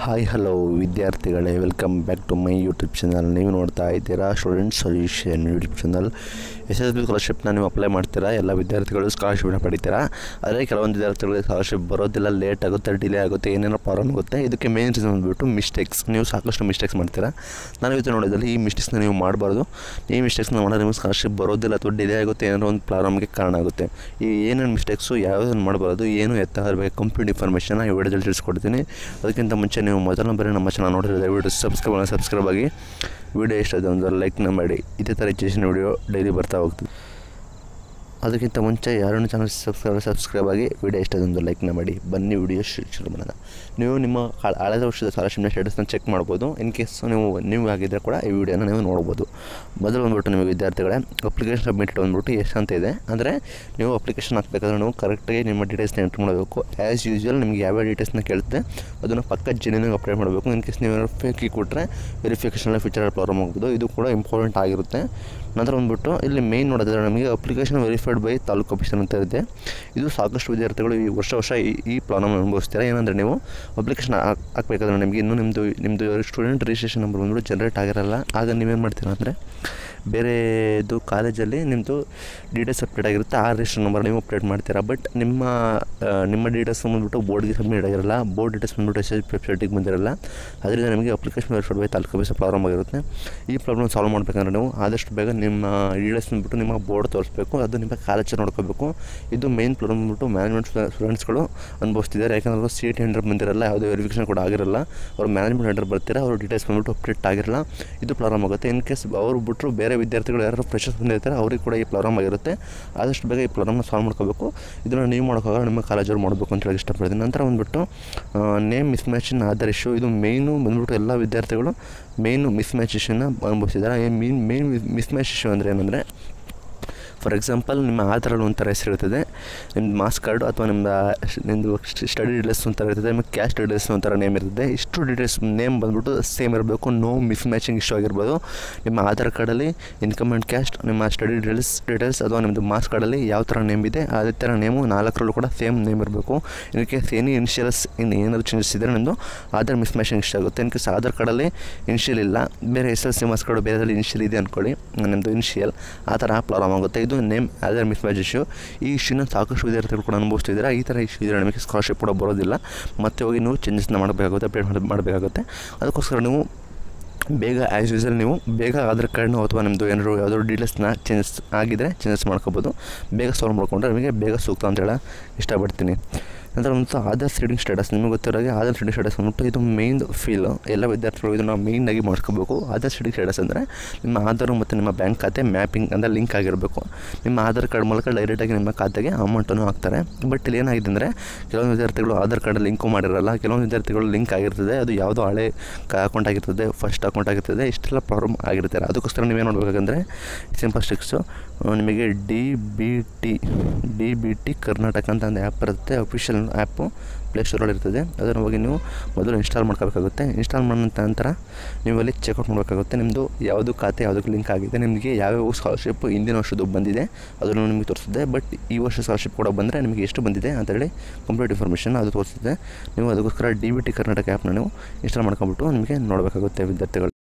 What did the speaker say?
hi hello ವಿದ್ಯಾರ್ಥಿಗಳೇ welcome back to my YouTube channel ನೀವು ನೋಡ್ತಾ ಇದ್ದೀರಾ student solution YouTube channel S S B ಸ್ಕಾಲರ್ಶಿಪ್ನ ನೀವು ಅಪ್ಲೈ ಮಾಡ್ತೀರಾ ಎಲ್ಲ ವಿದ್ಯಾರ್ಥಿಗಳು ಸ್ಕಾಲರ್ಶಿಪ್ನ ಪಡಿತೀರಾ ಆದರೆ ಕೆಲವೊಂದು ವಿದ್ಯಾರ್ಥಿಗಳಿಗೆ ಸ್ಕಾಲರ್ಶಿಪ್ ಬರೋದಿಲ್ಲ ಲೇಟ್ ಆಗುತ್ತೆ ಡಿಲೇ ಆಗುತ್ತೆ ಏನೇನೋ ಪ್ರಾಬ್ಲಮ್ ಆಗುತ್ತೆ ಇದಕ್ಕೆ ಮೇನ್ ರೀಸನ್ ಬಂದುಬಿಟ್ಟು ಮಿಸ್ಟೇಕ್ಸ್ ನೀವು ಸಾಕಷ್ಟು ಮಿಸ್ಟೇಕ್ಸ್ ಮಾಡ್ತೀರಾ ನಾನು ಇವತ್ತು ನೋಡಿದಲ್ಲಿ ಈ ಮಿಸ್ಟೇಕ್ಸ್ನ ನೀವು ಮಾಡಬಾರ್ದು ಈ ಮಿಸ್ಟೇಕ್ಸ್ನ ಮಾಡಿದ್ರೆ ನಿಮಗೆ ಸ್ಕಾಲರ್ಶಿಪ್ ಬರೋದಿಲ್ಲ ಅಥವಾ ಡಿಲೇ ಆಗುತ್ತೆ ಏನಾದ್ರು ಒಂದು ಪ್ರಾಬ್ಲಮ್ಗೆ ಕಾರಣ ಆಗುತ್ತೆ ಈ ಏನೇನು ಮಿಸ್ಟೇಕ್ಸು ಯಾವುದನ್ನು ಮಾಡಬಾರ್ದು ಏನು ಎತ್ತ ಅದ್ರ ಬಗ್ಗೆ ಕಂಪ್ಲೀಟ್ ಇನ್ಫಾರ್ಮೇಷನ್ ಈ ವಿಡಿಯೋದಲ್ಲಿ ತಿಳಿಸ್ಕೊಡ್ತೀನಿ ಅದಕ್ಕಿಂತ ಮುಂಚೆ ನೀವು ಮೊದಲ ಬಾರಿ ನಮ್ಮ ಚಾನಲ್ ನೋಡಿದ್ರೆ ದಯವಿಟ್ಟು ಸಬ್ಸ್ಕ್ರೈಬ್ ಸಬ್ಸ್ಕ್ರೈಬ್ ಆಗಿ ವಿಡಿಯೋ ಇಷ್ಟ ಆದ ಒಂದು ಲೈಕ್ನ ಮಾಡಿ ಇದೇ ಥರ ಎಜುಕೇಷನ್ ವಿಡಿಯೋ ಡೈಲಿ ಬರ್ತಾ ಹೋಗ್ತದೆ ಅದಕ್ಕಿಂತ ಮುಂಚೆ ಯಾರನ್ನು ಚಾನಲ್ ಸಬ್ಸ್ಕ್ರೈಬ್ ಸಬ್ಸ್ಕ್ರೈಬ್ ಆಗಿ ವಿಡಿಯೋ ಇಷ್ಟ ಒಂದು ಲೈಕ್ನ ಮಾಡಿ ಬನ್ನಿ ವಿಡಿಯೋ ಶುರು ಮಾಡೋಣ ನೀವು ನಿಮ್ಮ ಹಳ- ಹಳೆದ ವರ್ಷದ ಸ್ಕಾಲರ್ಶಿಪ್ನ ಸ್ಟೇಟಸ್ನ ಚೆಕ್ ಮಾಡ್ಬೋದು ಇನ್ ಕೇಸ್ ನೀವು ನೀವು ಆಗಿದ್ದರೆ ಕೂಡ ಈ ವಿಡಿಯೋನ ನೀವು ನೋಡ್ಬೋದು ಮೊದಲು ಬಂದ್ಬಿಟ್ಟು ನಿಮಗೆ ವಿದ್ಯಾರ್ಥಿಗಳೇ ಅಪ್ಲಿಕೇಶನ್ ಸಬ್ಮಿಟ್ ಬಂದ್ಬಿಟ್ಟು ಎಷ್ಟು ಅಂತ ಇದೆ ಅಂದರೆ ನೀವು ಅಪ್ಲಿಕೇಶನ್ ಹಾಕಬೇಕಾದ್ರೆ ನೀವು ಕರೆಕ್ಟಾಗಿ ನಿಮ್ಮ ಡೀಟೇಲ್ಸ್ನ ಎಂಟ್ರ್ ಮಾಡಬೇಕು ಆ್ಯಸ್ ಯೂಶ್ವಲ್ ನಿಮಗೆ ಯಾವ್ಯಾವ ಡೀಟೇಲ್ಸ್ನ ಕೇಳುತ್ತೆ ಅದನ್ನು ಪಕ್ಕ ಜೆನ್ಯೂನಾಗಿ ಅಪ್ಲೈ ಮಾಡಬೇಕು ಇನ್ ಕೇಸ್ ನೀವು ಫೇಕಿ ಕೊಟ್ಟರೆ ವೆರಿಫಿಕೇಷನ್ ಫೀಚರ್ ಪ್ರಾಬ್ಲಮ್ ಆಗ್ಬೋದು ಇದು ಕೂಡ ಇಂಪಾರ್ಟೆಂಟ್ ಆಗಿರುತ್ತೆ ನಂತರ ಬಂದ್ಬಿಟ್ಟು ಇಲ್ಲಿ ಮೇಯ್ನ್ ನೋಡಿದ್ರೆ ನಮಗೆ application verified by taluk officer ಅಂತ ಇದೆ ಇದು ಸಾಕಷ್ಟು ವಿದ್ಯಾರ್ಥಿಗಳು ಈ ವರ್ಷ ವರ್ಷ ಈ ಈ ಪ್ರಾಬ್ಲಮ್ ಅನುಭವಿಸ್ತಾರೆ ಏನಂದರೆ ನೀವು ಅಪ್ಲಿಕೇಶನ್ ಹಾಕಬೇಕಾದ್ರೆ ನಿಮಗೆ ಇನ್ನೂ ನಿಮ್ಮದು ನಿಮ್ಮದು ಸ್ಟೂಡೆಂಟ್ ರಿಜಿಸ್ಟ್ರೇಷನ್ ನಂಬರ್ ಬಂದ್ಬಿಟ್ಟು ಜನ್ರೇಟ್ ಆಗಿರಲ್ಲ ಆಗ ನೀವೇನು ಮಾಡ್ತೀರಾ ಅಂದರೆ ಬೇರೆದು ಕಾಲೇಜಲ್ಲಿ ನಿಮ್ಮದು ಡೀಟೇಲ್ಸ್ ಅಪ್ಡೇಟ್ ಆಗಿರುತ್ತೆ ಆ ರಿಜಿಸ್ಟರ್ ನಂಬರ್ ನೀವು ಅಪ್ಡೇಟ್ ಮಾಡ್ತೀರಾ ಬಟ್ ನಿಮ್ಮ ಆ, ನಿಮ್ಮ ಡೀಟೇಲ್ಸ್ ಬಂದ್ಬಿಟ್ಟು ಬೋರ್ಡ್ಗೆ ಸಬ್ಮಿಟ್ ಆಗಿರಲ್ಲ ಬೋರ್ಡ್ ಡೀಟೇಲ್ಸ್ ಬಂದ್ಬಿಟ್ಟು ಎಸ್ ಎಸ್ ವೆಬ್ಸೈಟಿಗೆ ಬಂದಿರಲ್ಲ ಅದರಿಂದ ನಿಮಗೆ application verified by taluk office problem ಆಗಿರುತ್ತೆ ಈ ಪ್ರಾಬ್ಲಮ್ ಸಾಲ್ವ್ ಮಾಡಬೇಕಂದ್ರೆ ನೀವು ಆದಷ್ಟು ಬೇಗ ನಿಮ್ಮ ಡೀಟೇಲ್ಸ್ ಬಂದ್ಬಿಟ್ಟು ನಿಮ್ಮ ಬೋರ್ಡ್ ತೋರಿಸ್ಬೇಕು ಅದು ನಿಮ್ಮ ಕಾಲೇಜ್ ನೋಡ್ಕೋಬೇಕು ಇದು ಮೇನ್ ಪ್ರಾಬ್ಲಮ್ ಬಂದ್ಬಿಟ್ಟು ಮ್ಯಾನೇಜ್ಮೆಂಟ್ ಸ್ಟೂಡೆಂಟ್ಸ್ಗಳು ಅನುಭವಿಸ್ತಿದ್ದಾರೆ ಯಾಕಂದ್ರೆ ಅವರು ಸಿ ಟಿ ಹಂಡ್ರೆಡ್ ಬಂದಿರಲ್ಲ ಯಾವುದೇ ವೆರಿಫಿಕೇಷನ್ ಕೂಡ ಆಗಿರಲ್ಲ ಅವ್ರು ಮ್ಯಾನೇಜ್ಮೆಂಟ್ ಹಂಡ್ರೆಡ್ ಬರ್ತೀರಾ ಅವ್ರ ಡೀಟೇಲ್ಸ್ ಬಂದ್ಬಿಟ್ಟು ಅಪ್ಡೇಟ್ ಆಗಿರಲ್ಲ ಇದು ಪ್ರಾಬ್ಲಮ್ ಆಗುತ್ತೆ ಇನ್ ಕೇಸ್ ಅವರು ಬಿಟ್ಟರು ಬೇರೆ ವಿದ್ಯಾರ್ಥಿಗಳು ಯಾರು ಫ್ರೆಶರ್ಸ್ ಬಂದಿರ್ತಾರೆ ಅವ್ರಿಗೆ ಕೂಡ ಈ ಪ್ರಾಬ್ಲಮ್ ಆಗಿರುತ್ತೆ ಆದಷ್ಟು ಬೇಗ ಈ ಪ್ರಾಬ್ಲಮ್ನ ಸಾಲ್ವ್ ಮಾಡ್ಕೋಬೇಕು ಇದನ್ನು ನೀವು ಮಾಡೋಕ್ಕಾಗ ನಿಮ್ಮ ಕಾಲೇಜವ್ರು ಮಾಡಬೇಕು ಅಂತ ಹೇಳಿ ಇಷ್ಟಪಡ್ತೀನಿ ನಂತರ ಬಂದ್ಬಿಟ್ಟು ನೇಮ್ ಮಿಸ್ ಮ್ಯಾಚಿನ ಆಧಾರ್ ಇಶ್ಯೂ ಇದು ಮೇಯ್ನು ಬಂದ್ಬಿಟ್ಟು ಎಲ್ಲ ವಿದ್ಯಾರ್ಥಿಗಳು ಮೇಯ್ನು ಮಿಸ್ ಮ್ಯಾಚ್ ಇಶ್ಯೂನ ಅನುಭವಿಸಿದ್ದಾರೆ ಈ mean main mismatch issue ಅಂದರೆ ಏನಂದರೆ ಫಾರ್ ಎಕ್ಸಾಂಪಲ್ ನಿಮ್ಮ ಆಧಾರಲ್ಲಿ ಒಂಥರ ಹೆಸರು ಇರ್ತದೆ ನಿಮ್ಮದು ಮಾಸ್ ಕಾರ್ಡು ಅಥವಾ ನಿಮ್ಮ ನಿಮ್ಮದು ಸ್ಟಡಿ ಡೀಟೇಲ್ಸ್ ಒಂಥರ ಇರ್ತದೆ ನಿಮಗೆ ಕ್ಯಾಶ್ ಡೀಟೇಲ್ಸ್ ಒಂಥರ ನೇಮ್ ಇರ್ತದೆ ಇಷ್ಟು ಡೀಟೇಲ್ಸ್ ನೇಮ್ ಬಂದ್ಬಿಟ್ಟು ಸೇಮ್ ಇರಬೇಕು ನೋ ಮಿಸ್ ಮ್ಯಾಚಿಂಗ್ ಇಶ್ಯೂ ಆಗಿರ್ಬೋದು ನಿಮ್ಮ ಆಧಾರ್ ಕಾರ್ಡಲ್ಲಿ ಇನ್ಕಮ್ ಆ್ಯಂಡ್ ಕ್ಯಾಸ್ಟ್ ನಿಮ್ಮ ಸ್ಟಡಿ ಡೀಟೇಲ್ಸ್ ಡೀಟೇಲ್ಸ್ ಅಥವಾ ನಿಮ್ಮದು ಮಾಸ್ ಕಾರ್ಡಲ್ಲಿ ಯಾವ ಥರ ನೇಮ್ ಇದೆ ಅದೇ ಥರ ನೇಮು ನಾಲ್ಕರಲ್ಲೂ ಕೂಡ ಸೇಮ್ ನೇಮ್ ಇರಬೇಕು ಇನ್ ಕೇಸ್ ಎನಿ ಇನ್ಶಿಯಲ್ಸ್ ಇನ್ನು ಏನಾದರೂ ಚೇಂಜಸ್ ಇದ್ದರೆ ನಿಮ್ಮದು ಆಧಾರ್ ಮಿಸ್ ಮ್ಯಾಚಿಂಗ್ ಇಷ್ಟ ಆಗುತ್ತೆ ಇನ್ ಕೇಸ್ ಆಧಾರ್ ಕಾರ್ಡಲ್ಲಿ ಇನ್ಶಿಯಲ್ ಇಲ್ಲ ಬೇರೆ S L C marks card ಬೇರೆದಲ್ಲಿ ಇನ್ಶಿಯಲ್ ಇದೆ ಅಂದ್ಕೊಳ್ಳಿ ನಿಮ್ಮದು ಇನ್ಶಿಯಲ್ ಆ ಥರ ಪ್ರಾಬ್ಲಮ್ ಆಗುತ್ತೆ ಇದು name Aadhaar mismatch issue ಈ ಇಶ್ಯೂನ ಸಾಕಷ್ಟು ವಿದ್ಯಾರ್ಥಿಗಳು ಕೂಡ ಅನುಭವಿಸ್ತಿದ್ದಾರೆ ಈ ಥರ ಇಶ್ಯೂ ಇದ್ದರೆ ನಿಮಗೆ ಸ್ಕಾಲರ್ಶಿಪ್ ಕೂಡ ಬರೋದಿಲ್ಲ ಮತ್ತೆ ಹೋಗಿ ನೀವು ಚೇಂಜಸ್ನ ಮಾಡಬೇಕಾಗುತ್ತೆ ಅಪ್ಡೇಟ್ ಮಾಡಿ ಮಾಡಬೇಕಾಗುತ್ತೆ ಅದಕ್ಕೋಸ್ಕರ ನೀವು ಬೇಗ ಆ್ಯಸ್ ಯೂಸಲ್ ನೀವು ಬೇಗ ಆಧಾರ್ ಕಾರ್ಡ್ನು ಅಥವಾ ನಿಮ್ಮದು ಏನಾದ್ರು ಯಾವುದಾದ್ರು ಡೀಟೇಲ್ಸ್ನ ಚೇಂಜಸ್ ಆಗಿದ್ದರೆ ಚೇಂಜಸ್ ಮಾಡ್ಕೋಬೋದು ಬೇಗ ಸಾಲ್ವ್ ಮಾಡ್ಕೊಂಡ್ರೆ ನಿಮಗೆ ಬೇಗ ಸೂಕ್ತ ಅಂತ ಹೇಳ ಇಷ್ಟಪಡ್ತೀನಿ ನಂತರ ಒಂದು ಆಧಾರ್ ಸೀಡಿಂಗ್ ಸ್ಟೇಟಸ್ ನಿಮಗೆ ಗೊತ್ತಿರೋ ಹಾಗೆ ಆಧಾರ್ ಸೀಡಿಂಗ್ ಸ್ಟೇಟಸ್ ಬಂದ್ಬಿಟ್ಟು ಇದು ಮೇನ್ ಫೀಲ್ ಎಲ್ಲ ವಿದ್ಯಾರ್ಥಿಗಳು ಇದನ್ನು ಮೇಯ್ನಾಗಿ ಮಾಡ್ಕೋಬೇಕು ಆಧಾರ್ ಸೀಡಿಂಗ್ ಸ್ಟೇಟಸ್ ಅಂದರೆ ನಿಮ್ಮ ಆಧಾರು ಮತ್ತು ನಿಮ್ಮ ಬ್ಯಾಂಕ್ ಖಾತೆ ಮ್ಯಾಪಿಂಗ್ ಅಂದರೆ ಲಿಂಕ್ ಆಗಿರಬೇಕು ನಿಮ್ಮ ಆಧಾರ್ ಕಾರ್ಡ್ ಮೂಲಕ ಡೈರೆಕ್ಟಾಗಿ ನಿಮ್ಮ ಖಾತೆಗೆ ಅಮೌಂಟನ್ನು ಹಾಕ್ತಾರೆ ಬಟ್ ಇಲ್ಲಿ ಏನಾಗಿದೆ ಅಂದರೆ ಕೆಲವೊಂದು ವಿದ್ಯಾರ್ಥಿಗಳು ಆಧಾರ್ ಕಾರ್ಡ್ ಲಿಂಕು ಮಾಡಿರಲ್ಲ ಕೆಲವೊಂದು ವಿದ್ಯಾರ್ಥಿಗಳು ಲಿಂಕ್ ಆಗಿರ್ತದೆ ಅದು ಯಾವುದೋ ಹಳೆ ಅಕೌಂಟ್ ಆಗಿರ್ತದೆ ಫಸ್ಟ್ ಅಕೌಂಟ್ ಆಗಿರ್ತದೆ ಇಷ್ಟೆಲ್ಲ ಪ್ರಾಬ್ಲಮ್ ಆಗಿರ್ತಾರೆ ಅದಕ್ಕೋಸ್ಕರ ನೀವೇನು ಮಾಡಬೇಕಂದ್ರೆ ಸಿಂಪಲ್ ಸ್ಟಿಕ್ಸು ನಿಮಗೆ D B T D B T Karnataka ಅಂತ ಒಂದು ಆ್ಯಪ್ ಬರುತ್ತೆ ಅಫಿಷಿಯಲ್ ಆ್ಯಪು ಪ್ಲೇಸ್ಟೋರಲ್ಲಿ ಇರ್ತದೆ ಅದನ್ನು ಹೋಗಿ ನೀವು ಮೊದಲು ಇನ್ಸ್ಟಾಲ್ ಮಾಡ್ಕೋಬೇಕಾಗುತ್ತೆ ಇನ್ಸ್ಟಾಲ್ ಮಾಡಿದ ನಂತರ ನೀವು ಅಲ್ಲಿ ಚೆಕ್ಔಟ್ ಮಾಡಬೇಕಾಗುತ್ತೆ ನಿಮ್ಮದು ಯಾವುದು ಖಾತೆ ಯಾವುದಕ್ಕೆ ಲಿಂಕ್ ಆಗಿದೆ ನಿಮಗೆ ಯಾವ್ಯಾವ ಸ್ಕಾಲರ್ಶಿಪ್ ಹಿಂದಿನ ವರ್ಷದ್ದು ಬಂದಿದೆ ಅದನ್ನು ನಿಮಗೆ ತೋರಿಸ್ತದೆ ಬಟ್ ಈ ವರ್ಷ ಸ್ಕಾಲರ್ಶಿಪ್ ಕೂಡ ಬಂದರೆ ನಿಮಗೆ ಎಷ್ಟು ಬಂದಿದೆ ಅಂತೇಳಿ ಕಂಪ್ಲೀಟ್ ಇನ್ಫಾರ್ಮೇಷನ್ ಅದು ತೋರಿಸ್ತದೆ ನೀವು ಅದಕ್ಕೋಸ್ಕರ ಡಿ ಬಿ ಟಿ ಕರ್ನಾಟಕ ಆ್ಯಪ್ನ ನೀವು ಇನ್ಸ್ಟಾಲ್ ಮಾಡ್ಕೊಂಬಿಟ್ಟು ನಿಮಗೆ ನೋಡಬೇಕಾಗುತ್ತೆ ವಿದ್ಯಾರ್ಥಿಗಳು